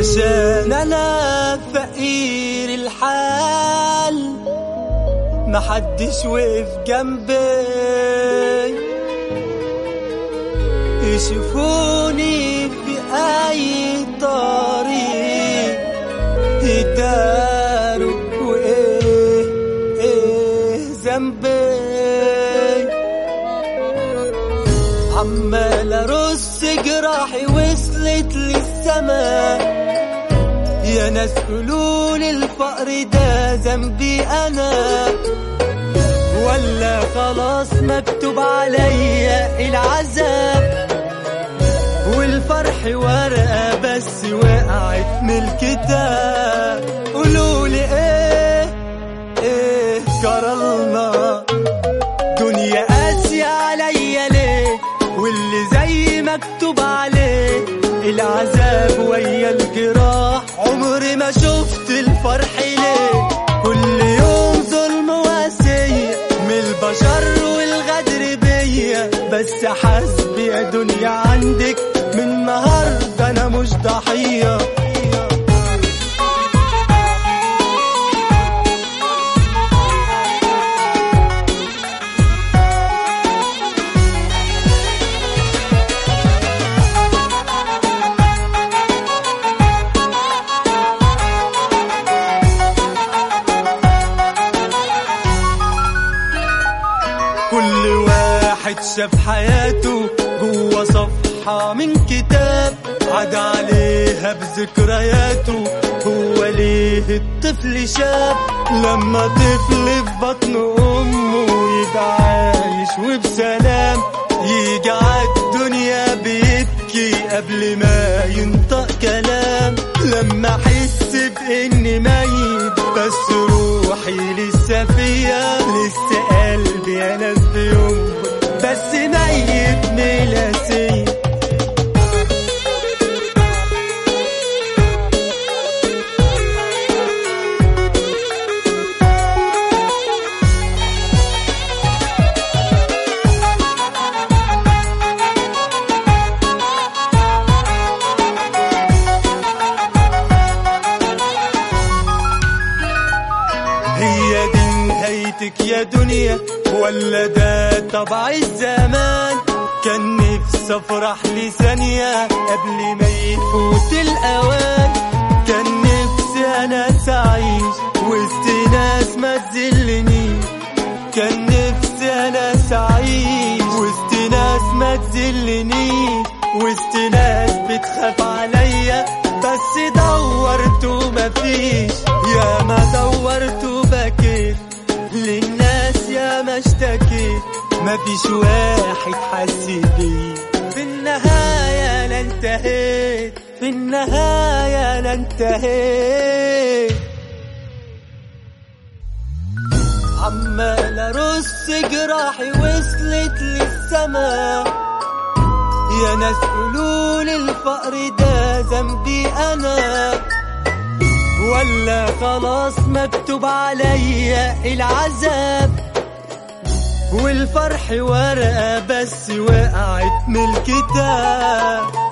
عشان انا فقير الحال محدش وقف جنبي يشوفوني في اي طريق يداروا وايه ايه ذنبي عمال ارص جراحي وصلت للسما يا ناس قولولي الفقر ده ذنبي انا ولا خلاص مكتوب عليا العذاب والفرح ورقة بس وقعت من الكتاب قولولي ايه ايه جرالنا دنيا قاسية عليا ليه واللي زي مكتوب عليه العذاب ويا الجراح عمري ما شفت الفرح ليه كل يوم ظلم واسية من البشر والغدر بيا بس حسبي يا دنيا عندك من النهارده انا مش ضحيه كل واحد شاف حياته جوه صفحة من كتاب عاد عليها بذكرياته هو ليه الطفل شاب لما طفل في بطن أمه يبقى عايش وبسلام يجي عالدنيا بيبكي قبل ما ينطق كلام لما احس باني ميت بس روحي لسه فيا لسه قلبي انا بيوم بس ميت ملاسي هي دي نهايتك يا دنيا ولا ده طبع الزمان كان نفسي افرح لثانية قبل ما يفوت الاوان كان نفسي انا اعيش وسط ناس ما تذلنيش كان نفسي انا اعيش وسط ناس ما تذلنيش وسط ناس بتخاف عليا بس دورت ومفيش يا ما دورت وبكيت للناس يا ما اشتكيت مفيش واحد حس بيه في النهاية انا انتهيت في النهاية انا انتهيت عمال ارص جراحي وصلت للسما يا ناس قولولي الفقر ده ذنبي انا ولا خلاص مكتوب عليا العذاب والفرح ورقة بس وقعت من الكتاب